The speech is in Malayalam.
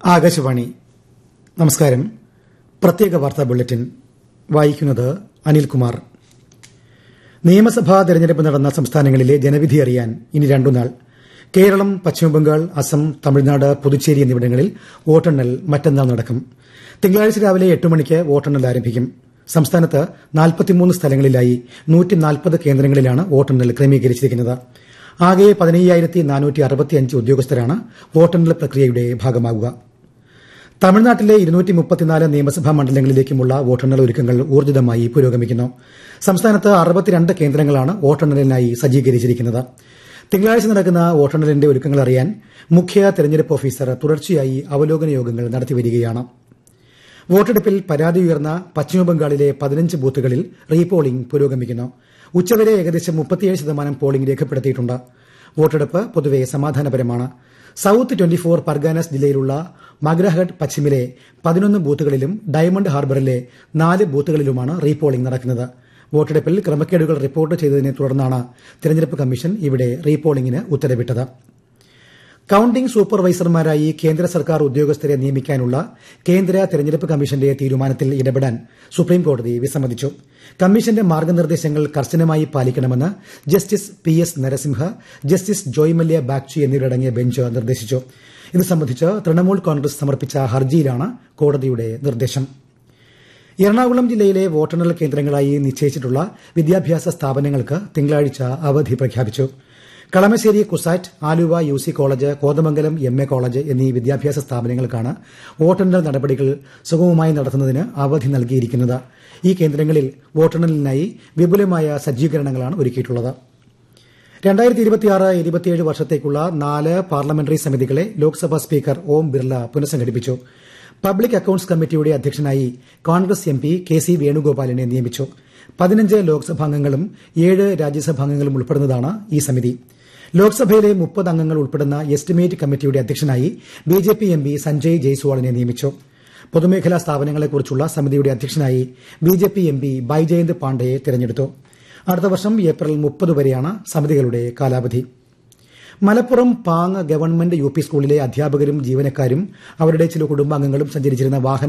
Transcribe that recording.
ആകാശവാണി നമസ്കാരം പ്രത്യേക വാർത്താ ബുള്ളറ്റിൻ വായിക്കുന്നത് അനിൽകുമാർ നിയമസഭാ തെരഞ്ഞെടുപ്പ് നടന്ന സംസ്ഥാനങ്ങളിലെ ജനവിധി അറിയാൻ ഇനി രണ്ടുനാൾ കേരളം പശ്ചിമബംഗാൾ അസം തമിഴ്നാട് പുതുച്ചേരി എന്നിവിടങ്ങളിൽ വോട്ടെണ്ണൽ മറ്റന്നാൾ നടക്കും തിങ്കളാഴ്ച രാവിലെ എട്ട് മണിക്ക് വോട്ടെണ്ണൽ ആരംഭിക്കും സംസ്ഥാനത്ത് സ്ഥലങ്ങളിലായി കേന്ദ്രങ്ങളിലാണ് വോട്ടെണ്ണൽ ക്രമീകരിച്ചിരിക്കുന്നത് ആകെ ഉദ്യോഗസ്ഥരാണ് വോട്ടെണ്ണൽ പ്രക്രിയയുടെ ഭാഗമാകുക തമിഴ്നാട്ടിലെ നിയമസഭാ മണ്ഡലങ്ങളിലേക്കുമുള്ള വോട്ടെണ്ണൽ ഒരുക്കങ്ങൾ ഊർജിതമായി പുരോഗമിക്കുന്നു സംസ്ഥാനത്ത് കേന്ദ്രങ്ങളാണ് വോട്ടെണ്ണലിനായി സജ്ജീകരിച്ചിരിക്കുന്നത് തിങ്കളാഴ്ച നടക്കുന്ന വോട്ടെണ്ണലിന്റെ ഒരുക്കങ്ങൾ അറിയാൻ മുഖ്യ തെരഞ്ഞെടുപ്പ് ഓഫീസർ തുടർച്ചയായി അവലോകന യോഗങ്ങൾ നടത്തിവരികയാണ് വോട്ടെടുപ്പിൽ പരാതി ഉയർന്ന പശ്ചിമബംഗാളിലെ പതിനഞ്ച് ബൂത്തുകളിൽ റീപോളിംഗ് പുരോഗമിക്കുന്നു ഉച്ചവരെ ഏകദേശം മുപ്പത്തിയേഴ് ശതമാനം പോളിംഗ് രേഖപ്പെടുത്തിയിട്ടുണ്ട് വോട്ടെടുപ്പ് പൊതുവെ സമാധാനപരമാണ് സൌത്ത് ട്വന്റി ഫോർ പർഗാനസ് ജില്ലയിലുള്ള മഗ്രഹട്ട് പശ്ചിമിലെ പതിനൊന്ന് ബൂത്തുകളിലും ഡയമണ്ട് ഹാർബറിലെ നാല് ബൂത്തുകളിലുമാണ് റീപോളിംഗ് നടക്കുന്നത് വോട്ടെടുപ്പിൽ ക്രമക്കേടുകൾ റിപ്പോർട്ട് ചെയ്തതിനെ തുടർന്നാണ് തെരഞ്ഞെടുപ്പ് കമ്മീഷൻ ഇവിടെ റീപോളിംഗിന് ഉത്തരവിട്ടത് കൌണ്ടിംഗ് സൂപ്പർവൈസർമാരായി കേന്ദ്ര സർക്കാർ ഉദ്യോഗസ്ഥരെ നിയമിക്കാനുള്ള കേന്ദ്ര തെരഞ്ഞെടുപ്പ് കമ്മീഷന്റെ തീരുമാനത്തിൽ ഇടപെടാൻ സുപ്രീംകോടതി വിസമ്മതിച്ചു കമ്മീഷന്റെ മാർഗ്ഗനിർദ്ദേശങ്ങൾ കർശനമായി പാലിക്കണമെന്ന് justice P S Narasimha justice Joymalya Bagchi എന്നിവരടങ്ങിയ ബെഞ്ച് നിർദ്ദേശിച്ചു ഇത് സംബന്ധിച്ച് തൃണമൂൽ കോൺഗ്രസ് സമർപ്പിച്ച ഹർജിയിലാണ് കോടതിയുടെ നിർദ്ദേശം എറണാകുളം ജില്ലയിലെ വോട്ടെണ്ണൽ കേന്ദ്രങ്ങളായി നിശ്ചയിച്ചിട്ടുള്ള വിദ്യാഭ്യാസ സ്ഥാപനങ്ങൾക്ക് തിങ്കളാഴ്ച അവധി പ്രഖ്യാപിച്ചു Kalamassery CUSAT Aluva U C college Kothamangalam M A college എന്നീ വിദ്യാഭ്യാസ സ്ഥാപനങ്ങൾക്കാണ് വോട്ടെണ്ണൽ നടപടികൾ സുഗമമായി നടത്തുന്നതിന് അവധി നൽകിയിരിക്കുന്നത് ഈ കേന്ദ്രങ്ങളിൽ വോട്ടെണ്ണലിനായി വിപുലമായ സജ്ജീകരണങ്ങളാണ് ഒരുക്കിയിട്ടുള്ളത് വർഷത്തേക്കുള്ള നാല് പാർലമെന്ററി സമിതികളെ ലോക്സഭാ സ്പീക്കർ ഓം ബിർല പുനഃസംഘടിപ്പിച്ചു പബ്ലിക് അക്കൌണ്ട്സ് കമ്മിറ്റിയുടെ അധ്യക്ഷനായി Congress M P K C വേണുഗോപാലിനെ നിയമിച്ചു പതിനഞ്ച് ലോക്സഭാംഗങ്ങളും ഏഴ് രാജ്യസഭാംഗങ്ങളും ഉൾപ്പെടുന്നതാണ് ഈ സമിതി ലോക്സഭയിലെ മുപ്പത് അംഗങ്ങൾ ഉൾപ്പെടുന്ന എസ്റ്റിമേറ്റ് കമ്മിറ്റിയുടെ അധ്യക്ഷനായി ബിജെപി എം പി സഞ്ജയ് ജയ്സ്വാളിനെ നിയമിച്ചു പൊതുമേഖലാ സ്ഥാപനങ്ങളെക്കുറിച്ചുള്ള സമിതിയുടെ അധ്യക്ഷനായി ബിജെപി എം പി ബൈജയന്ത് പാണ്ഡെയെ തെരഞ്ഞെടുത്തു അടുത്ത വർഷം ഏപ്രിൽ മുപ്പത് വരെയാണ് സമിതികളുടെ കാലാവധി Malappuram Pang government U P സ്കൂളിലെ അധ്യാപകരും ജീവനക്കാരും അവരുടെ ചില കുടുംബാംഗങ്ങളും സഞ്ചരിച്ചിരുന്ന വാഹനം